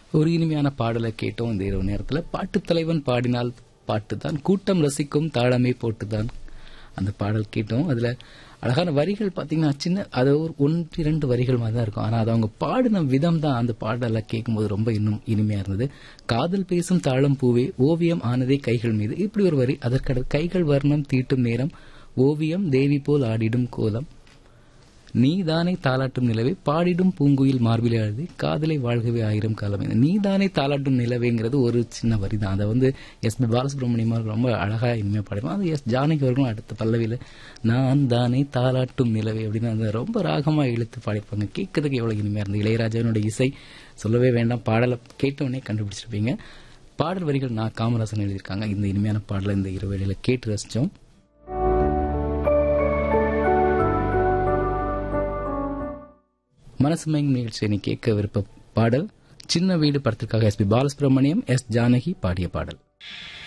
ஒரு இனிமையான பாடலை கேட்டோம் இந்த இரவு நேரத்தில் பாட்டுத் தலைவன் பாடினால் பாட்டுதான் கூட்டம் ரசிக்கும் தாளமே போட்டுதான் அந்த பாடல் கேட்டோம் அதுல அழகான வரிகள் பாத்தீங்கன்னா சின்ன அது ஒரு ஒன்று இரண்டு வரிகள் மாதிரி தான் இருக்கும் ஆனா அது அவங்க பாடின விதம் தான் அந்த பாடலை கேட்கும்போது ரொம்ப இன்னும் இனிமையா இருந்தது காதல் பேசும் தாளம் பூவே ஓவியம் ஆனதே கைகள் மீது இப்படி ஒரு வரி அதற்கடுத்து கைகள் வர்ணம் தீட்டும் நேரம் ஓவியம் தேவி போல் ஆடிடும் கோலம் நீதானே தாலாட்டும் நிலவே பாடிடும் பூங்குயில் மார்பில் எழுதி காதலை வாழ்கவே ஆயிரம் காலம் நீதானே தாலாட்டும் நிலவேங்கிறது ஒரு சின்ன வரி தான் அதை வந்து எஸ் பி பாலசுப்ரமணியம் அவர்கள் ரொம்ப அழகா இனிமையா பாடுவாங்க அது எஸ் ஜானகி அவர்களும் அடுத்த பல்லவியில் நான் தானே தாலாட்டும் நிலவே அப்படின்னு அந்த ரொம்ப ராகமா இழுத்து பாடியிருப்பாங்க கேட்கறதுக்கு எவ்வளவு இனிமையா இருந்தது இளையராஜாவினுடைய இசை சொல்லவே வேண்டாம் பாடலை கேட்டவுடனே கண்டுபிடிச்சிருப்பீங்க பாடல் வரிகள் நான் காமராசன் எழுதியிருக்காங்க இந்த இனிமையான பாடலை இந்த இரவேளையில கேட்டு ரசிச்சோம் மனசு மயங்கும் நிகழ்ச்சியை நீ கேட்க விருப்ப பாடல் சின்ன வீடு படத்திற்காக S P Balasubrahmanyam S Janaki பாடிய பாடல்